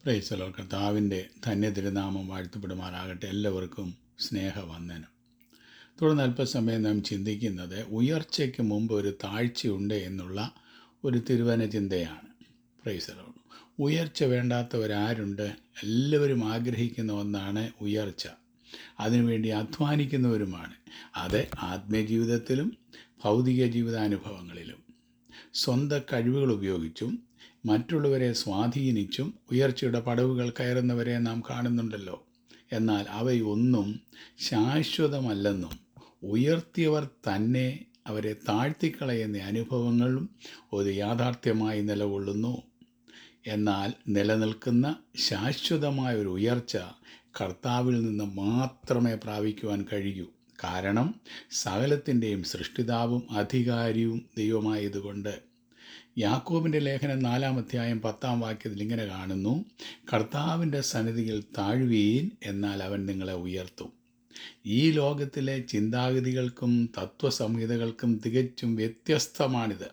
പ്രൈസലോ കർത്താവിൻ്റെ ധന്യ തിരുനാമം വാഴ്ത്തപ്പെടുമാറാകട്ടെ എല്ലാവർക്കും സ്നേഹവന്ദനം തുടർന്ന് അല്പസമയം നാം ചിന്തിക്കുന്നത് ഉയർച്ചയ്ക്ക് മുമ്പ് ഒരു താഴ്ചയുണ്ട് എന്നുള്ള ഒരു തിരുവന ചിന്തയാണ് പ്രൈസലോ ഉയർച്ച വേണ്ടാത്തവരാരുണ്ട് എല്ലാവരും ആഗ്രഹിക്കുന്ന ഒന്നാണ് ഉയർച്ച അതിനുവേണ്ടി അധ്വാനിക്കുന്നവരുമാണ് അത് ആത്മീയ ജീവിതത്തിലും ഭൗതിക ജീവിതാനുഭവങ്ങളിലും സ്വന്തം കഴിവുകൾ ഉപയോഗിച്ചും മറ്റുള്ളവരെ സ്വാധീനിച്ചും ഉയർച്ചയുടെ പടവുകൾ കയറുന്നവരെ നാം കാണുന്നുണ്ടല്ലോ എന്നാൽ അവയൊന്നും ശാശ്വതമല്ലെന്നും ഉയർത്തിയവർ തന്നെ അവരെ താഴ്ത്തിക്കളയുന്ന അനുഭവങ്ങളും ഒരു യാഥാർത്ഥ്യമായി നിലകൊള്ളുന്നു എന്നാൽ നിലനിൽക്കുന്ന ശാശ്വതമായ ഒരു ഉയർച്ച കർത്താവിൽ നിന്ന് മാത്രമേ പ്രാപിക്കുവാൻ കഴിയൂ കാരണം സകലത്തിൻ്റെയും സൃഷ്ടിതാവും അധികാരിയും ദൈവമായതുകൊണ്ട് യാക്കോബിൻ്റെ ലേഖനം നാലാം അധ്യായം പത്താം വാക്യത്തിൽ ഇങ്ങനെ കാണുന്നു കർത്താവിൻ്റെ സന്നിധിയിൽ താഴ്വീൻ എന്നാൽ അവൻ നിങ്ങളെ ഉയർത്തും ഈ ലോകത്തിലെ ചിന്താഗതികൾക്കും തത്വസംഹിതകൾക്കും തികച്ചും വ്യത്യസ്തമാണിത്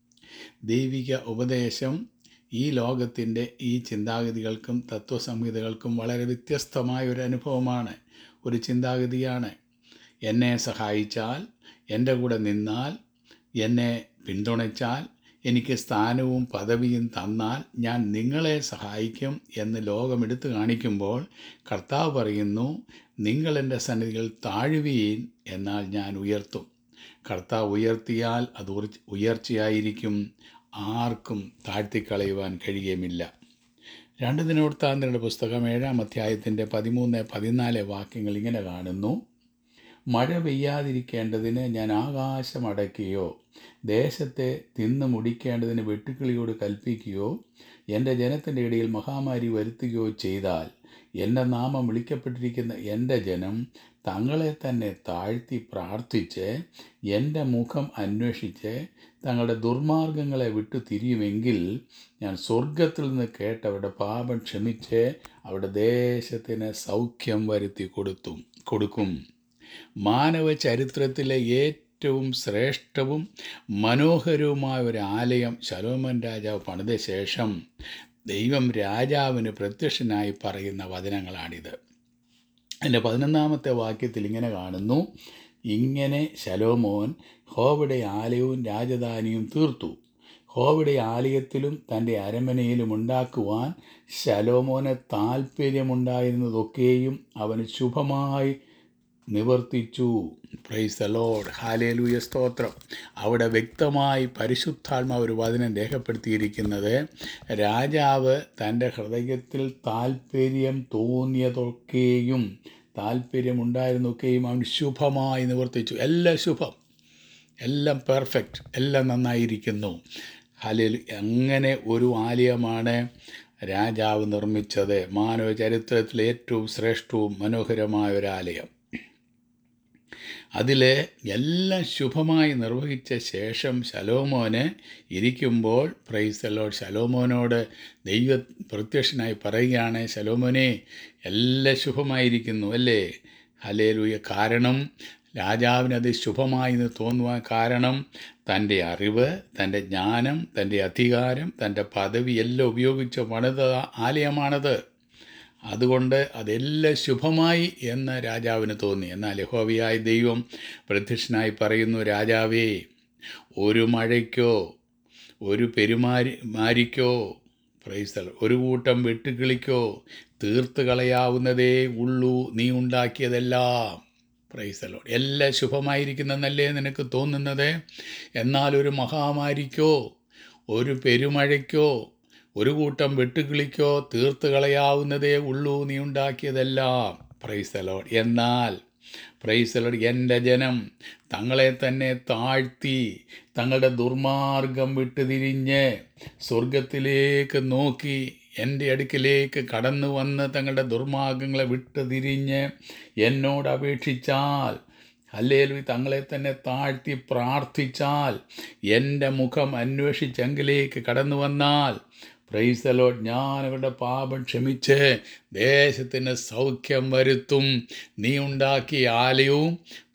ദൈവിക ഉപദേശം ഈ ലോകത്തിൻ്റെ ഈ ചിന്താഗതികൾക്കും തത്വസംഹിതകൾക്കും വളരെ വ്യത്യസ്തമായ ഒരു അനുഭവമാണ് ഒരു ചിന്താഗതിയാണ് എന്നെ സഹായിച്ചാൽ എൻ്റെ കൂടെ നിന്നാൽ എന്നെ പിന്തുണച്ചാൽ എനിക്ക് സ്ഥാനവും പദവിയും തന്നാൽ ഞാൻ നിങ്ങളെ സഹായിക്കും എന്ന് ലോകം എടുത്തു കാണിക്കുമ്പോൾ കർത്താവ് പറയുന്നു നിങ്ങൾ എൻ്റെ സന്നിധികൾ താഴുവീൻ എന്നാൽ ഞാൻ ഉയർത്തും കർത്താവ് ഉയർത്തിയാൽ അത് ഉയർച്ച- ഉയർച്ചയായിരിക്കും ആർക്കും താഴ്ത്തിക്കളയുവാൻ കഴിയുമില്ല രണ്ട് ദിനവൃത്താന്തരുടെ പുസ്തകം ഏഴാം അധ്യായത്തിൻ്റെ പതിമൂന്ന് പതിനാല് വാക്യങ്ങൾ ഇങ്ങനെ കാണുന്നു മഴ പെയ്യാതിരിക്കേണ്ടതിന് ഞാൻ ആകാശം അടയ്ക്കുകയോ ദേശത്തെ തിന്നു മുടിക്കേണ്ടതിന് വെട്ടുക്കിളിയോട് കൽപ്പിക്കുകയോ എൻ്റെ ജനത്തിൻ്റെ ഇടയിൽ മഹാമാരി വരുത്തുകയോ ചെയ്താൽ എൻ്റെ നാമം വിളിക്കപ്പെട്ടിരിക്കുന്ന എൻ്റെ ജനം തങ്ങളെ തന്നെ താഴ്ത്തി പ്രാർത്ഥിച്ച് എൻ്റെ മുഖം അന്വേഷിച്ച് തങ്ങളുടെ ദുർമാർഗങ്ങളെ വിട്ടു തിരിയുമെങ്കിൽ ഞാൻ സ്വർഗത്തിൽ നിന്ന് കേട്ട് അവരുടെ പാപം ക്ഷമിച്ച് അവരുടെ ദേശത്തിന് സൗഖ്യം വരുത്തി കൊടുത്തും കൊടുക്കും മാനവ ചരിത്രത്തിലെ ഏറ്റവും ശ്രേഷ്ഠവും മനോഹരവുമായ ഒരു ആലയം ശലോമൻ രാജാവ് പണിത ശേഷം ദൈവം രാജാവിന് പ്രത്യക്ഷനായി പറയുന്ന വചനങ്ങളാണിത് എൻ്റെ പതിനൊന്നാമത്തെ വാക്യത്തിൽ ഇങ്ങനെ കാണുന്നു ഇങ്ങനെ ശലോമോൻ ഹോവിടെ ആലയവും രാജധാനിയും തീർത്തു ഹോവിടെ ആലയത്തിലും തൻ്റെ അരമനയിലും ഉണ്ടാക്കുവാൻ ശലോമോന് താല്പര്യമുണ്ടായിരുന്നതൊക്കെയും അവന് ശുഭമായി നിവർത്തിച്ചു പ്രൈസ് ദ ലോഡ് ഹാലേലൂയ സ്തോത്രം അവിടെ വ്യക്തമായി പരിശുദ്ധാത്മാവ് ഒരു വചനം രേഖപ്പെടുത്തിയിരിക്കുന്നത് രാജാവ് തൻ്റെ ഹൃദയത്തിൽ താല്പര്യം തോന്നിയതൊക്കെയും താല്പര്യമുണ്ടായിരുന്നൊക്കെയും അവൻ ശുഭമായി നിവർത്തിച്ചു എല്ലാം ശുഭം എല്ലാം പെർഫെക്റ്റ് എല്ലാം നന്നായിരിക്കുന്നു ഹലിൽ അങ്ങനെ ഒരു ആലയമാണ് രാജാവ് നിർമ്മിച്ചത് മാനവ ചരിത്രത്തിലെ ഏറ്റവും ശ്രേഷ്ഠവും മനോഹരമായ ഒരു ആലയം അതിൽ എല്ലാം ശുഭമായി നിർവഹിച്ച ശേഷം ശലോമോന് ഇരിക്കുമ്പോൾ പ്രൈസലോ ശലോമോനോട് ദൈവ പ്രത്യക്ഷനായി പറയുകയാണ് ശലോമോനെ എല്ലാം ശുഭമായിരിക്കുന്നു അല്ലേ ഹലേലൂയ കാരണം രാജാവിനത് ശുഭമായി എന്ന് തോന്നുവാൻ കാരണം തൻ്റെ അറിവ് തൻ്റെ ജ്ഞാനം തൻ്റെ അധികാരം തൻ്റെ പദവി എല്ലാം ഉപയോഗിച്ച് പണിത ആലയമാണത് അതുകൊണ്ട് അതെല്ലാം ശുഭമായി എന്ന് രാജാവിന് തോന്നി എന്നാൽ യഹോവയായ ദൈവം പ്രത്യക്ഷനായി പറയുന്നു രാജാവേ ഒരു മഴയ്ക്കോ ഒരു പെരുമാരി മാരിക്കോ പ്രൈസൽ ഒരു കൂട്ടം വെട്ടുകിളിക്കോ തീർത്ത് കളയാവുന്നതേ ഉള്ളൂ നീ ഉണ്ടാക്കിയതെല്ലാം പ്രൈസലോ എല്ലാം ശുഭമായിരിക്കുന്നെന്നല്ലേ നിനക്ക് തോന്നുന്നത് എന്നാൽ ഒരു മഹാമാരിക്കോ ഒരു പെരുമഴയ്ക്കോ ഒരു കൂട്ടം വെട്ടുകിളിക്കോ തീർത്ത് കളയാവുന്നതേ ഉള്ളൂ നീ ഉണ്ടാക്കിയതെല്ലാം പ്രൈസലോ എന്നാൽ പ്രൈസലോട് എൻ്റെ ജനം തങ്ങളെ തന്നെ താഴ്ത്തി തങ്ങളുടെ ദുർമാർഗം വിട്ടുതിരിഞ്ഞ് സ്വർഗത്തിലേക്ക് നോക്കി എൻ്റെ അടുക്കിലേക്ക് കടന്നു വന്ന് തങ്ങളുടെ ദുർമാർഗങ്ങളെ വിട്ടുതിരിഞ്ഞ് എന്നോട് അപേക്ഷിച്ചാൽ അല്ലേലു തങ്ങളെ തന്നെ താഴ്ത്തി പ്രാർത്ഥിച്ചാൽ എൻ്റെ മുഖം അന്വേഷിച്ചെങ്കിലേക്ക് കടന്നു വന്നാൽ പ്രൈസലോ ഞാൻ അവരുടെ പാപം ക്ഷമിച്ച് ദേശത്തിന് സൗഖ്യം വരുത്തും നീ ഉണ്ടാക്കിയ ആലയവും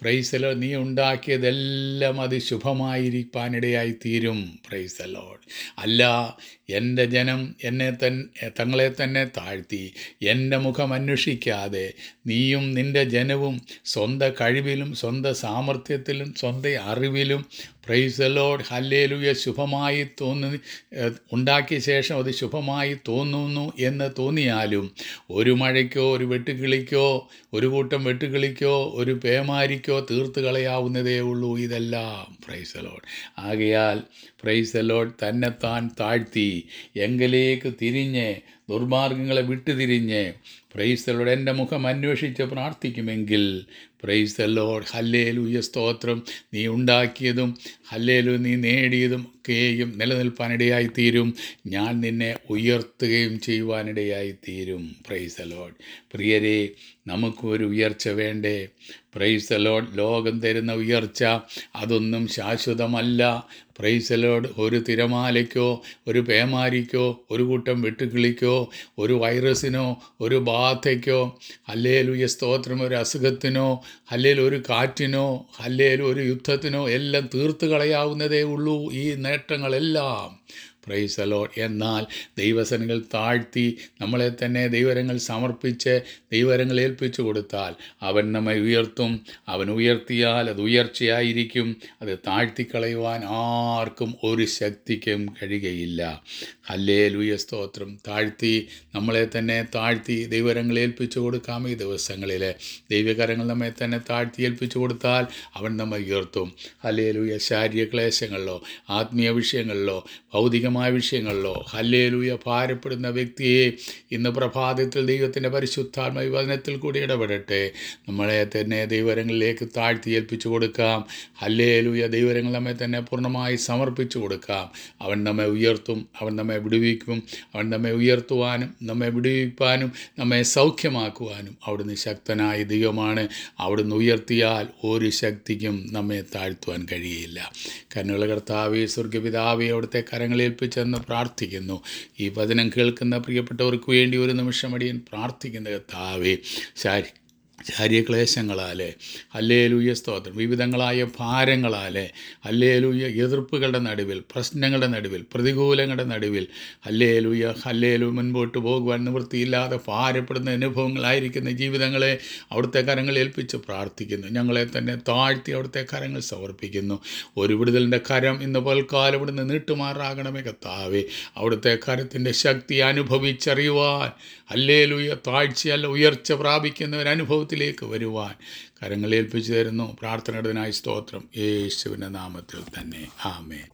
പ്രൈസലോ നീ ഉണ്ടാക്കിയതെല്ലാം അത് ശുഭമായിരിക്കാനിടയായി തീരും പ്രൈസലോഡ് അല്ല എൻ്റെ ജനം എന്നെ തൻ തങ്ങളെ തന്നെ താഴ്ത്തി എൻ്റെ മുഖം അന്വേഷിക്കാതെ നീയും നിൻ്റെ ജനവും സ്വന്തം കഴിവിലും സ്വന്തം സാമർഥ്യത്തിലും സ്വന്തം അറിവിലും പ്രൈസലോഡ് ഹല്ലേലുയ ശുഭമായി തോന്നി ഏഹ്, ഉണ്ടാക്കിയ ശേഷം അത് ശുഭമായി തോന്നുന്നു എന്ന് തോന്നിയാലും ഒരു മഴയ്ക്കോ ഒരു വെട്ടുകിളിക്കോ ഒരു കൂട്ടം വെട്ടുകിളിക്കോ ഒരു പേമാരിക്കോ തീർത്ത് കളയാവുന്നതേ ഉള്ളൂ ഇതെല്ലാം പ്രൈസലോഡ് ആകയാൽ പ്രൈസലോഡ് തന്നെത്താൻ താഴ്ത്തി എങ്കിലേക്ക് തിരിഞ്ഞ് ദുർമാർഗങ്ങളെ വിട്ടുതിരിഞ്ഞ് പ്രൈസലോട് എൻ്റെ മുഖം അന്വേഷിച്ച് പ്രാർത്ഥിക്കുമെങ്കിൽ പ്രൈസലോഡ് ഹല്ലേലൂയ സ്തോത്രം നീ ഉണ്ടാക്കിയതും ഹല്ലേലു നീ നേടിയതും ഒക്കെയും നിലനിൽപ്പാനിടയായി തീരും ഞാൻ നിന്നെ ഉയർത്തുകയും ചെയ്യുവാനിടയായി തീരും പ്രൈസലോഡ് പ്രിയരെ നമുക്കൊരു ഉയർച്ച വേണ്ടേ പ്രൈസലോഡ് ലോകം തരുന്ന ഉയർച്ച അതൊന്നും ശാശ്വതമല്ല പ്രൈസലോഡ് ഒരു തിരമാലയ്ക്കോ ഒരു പേമാരിക്കോ ഒരു കൂട്ടം വെട്ടുകിളിക്കോ ഒരു വൈറസിനോ ഒരു ബാധയ്ക്കോ അല്ലേലുയ സ്തോത്രം ഒരു അസുഖത്തിനോ അല്ലെങ്കിൽ ഒരു കാറ്റിനോ അല്ലെങ്കിൽ ഒരു യുദ്ധത്തിനോ എല്ലാം തീർത്ത് കളയാവുന്നതേ ഉള്ളൂ ഈ നേട്ടങ്ങളെല്ലാം പ്രൈസ് അലോട്ട് എന്നാൽ ദൈവസനങ്ങൾ താഴ്ത്തി നമ്മളെ തന്നെ ദൈവരങ്ങൾ സമർപ്പിച്ച് ദൈവരങ്ങൾ ഏൽപ്പിച്ചു കൊടുത്താൽ അവൻ നമ്മെ ഉയർത്തും അവൻ ഉയർത്തിയാൽ അത് ഉയർച്ചയായിരിക്കും അത് താഴ്ത്തിക്കളയുവാൻ ആർക്കും ഒരു ശക്തിക്കും കഴിയുകയില്ല ഹല്ലേ ലൂയ സ്തോത്രം താഴ്ത്തി നമ്മളെ തന്നെ താഴ്ത്തി ദൈവരങ്ങൾ ഏൽപ്പിച്ചു കൊടുക്കാം ഈ ദിവസങ്ങളിൽ ദൈവകരങ്ങൾ നമ്മെ തന്നെ താഴ്ത്തി ഏൽപ്പിച്ചു കൊടുത്താൽ അവൻ നമ്മെ ഉയർത്തും ഹല്ലേ ലൂയ ശാരീരിക ക്ലേശങ്ങളിലോ ആത്മീയ വിഷയങ്ങളിലോ ഭൗതികമായ വിഷയങ്ങളിലോ ഹല്ലേലൂയ ഭാരപ്പെടുന്ന വ്യക്തിയെ ഇന്ന് പ്രഭാതത്തിൽ ദൈവത്തിൻ്റെ പരിശുദ്ധാത്മ വചനത്തിൽ കൂടി ഇടപെടട്ടെ നമ്മളെ തന്നെ ദൈവരങ്ങളിലേക്ക് താഴ്ത്തി ഏൽപ്പിച്ചു കൊടുക്കാം ഹല്ലേലൂയ ദൈവരങ്ങൾ നമ്മെ തന്നെ പൂർണ്ണമായി സമർപ്പിച്ചു കൊടുക്കാം അവൻ നമ്മെ ഉയർത്തും അവൻ നമ്മെ വിടുവിക്കും അവൻ നമ്മെ ഉയർത്തുവാനും നമ്മെ വിടുവിപ്പാനും നമ്മെ സൗഖ്യമാക്കുവാനും അവിടുന്ന് ശക്തനായ ദൈവമാണ് അവിടുന്ന് ഉയർത്തിയാൽ ഒരു ശക്തിക്കും നമ്മെ താഴ്ത്തുവാൻ കഴിയില്ല കന്നുള്ള കർത്താവെ സ്വർഗപിതാവെ അവിടുത്തെ കരങ്ങളിൽ ഏൽപ്പിച്ചെന്ന് പ്രാർത്ഥിക്കുന്നു ഈ വചനം കേൾക്കുന്ന പ്രിയപ്പെട്ടവർക്ക് വേണ്ടി ഒരു നിമിഷം അടിയൻ പ്രാർത്ഥിക്കുന്ന കർത്താവെ ശാരി ശാരീരിക ക്ലേശങ്ങളാലെ അല്ലേലൂയ സ്തോത്രം വിവിധങ്ങളായ ഭാരങ്ങളാലെ അല്ലേലൂയ എതിർപ്പുകളുടെ നടുവിൽ പ്രശ്നങ്ങളുടെ നടുവിൽ പ്രതികൂലങ്ങളുടെ നടുവിൽ അല്ലേലൂയ ഹല്ലേലു മുൻപോട്ട് പോകുവാൻ നിവൃത്തിയില്ലാതെ ഭാരപ്പെടുന്ന അനുഭവങ്ങളായിരിക്കുന്ന ജീവിതങ്ങളെ അവിടുത്തെ കരങ്ങൾ ഏൽപ്പിച്ച് പ്രാർത്ഥിക്കുന്നു ഞങ്ങളെ തന്നെ താഴ്ത്തി അവിടുത്തെ കരങ്ങൾ സമർപ്പിക്കുന്നു ഒരു വിടുതലിൻ്റെ കരം ഇന്ന് പൽക്കാലം ഇവിടുന്ന് നീട്ടുമാറാകണമേ കത്താവേ അവിടുത്തെ കരത്തിൻ്റെ ശക്തി അനുഭവിച്ചറിയുവാൻ അല്ലേലൂയ താഴ്ചയല്ല ഉയർച്ച പ്രാപിക്കുന്ന ഒരു അനുഭവത്തിലേക്ക് വരുവാൻ കരങ്ങൾ ഏൽപ്പിച്ചു തരുന്നു പ്രാർത്ഥനയുടേതിനായി സ്തോത്രം യേശുവിൻ്റെ നാമത്തിൽ തന്നെ ആമേൻ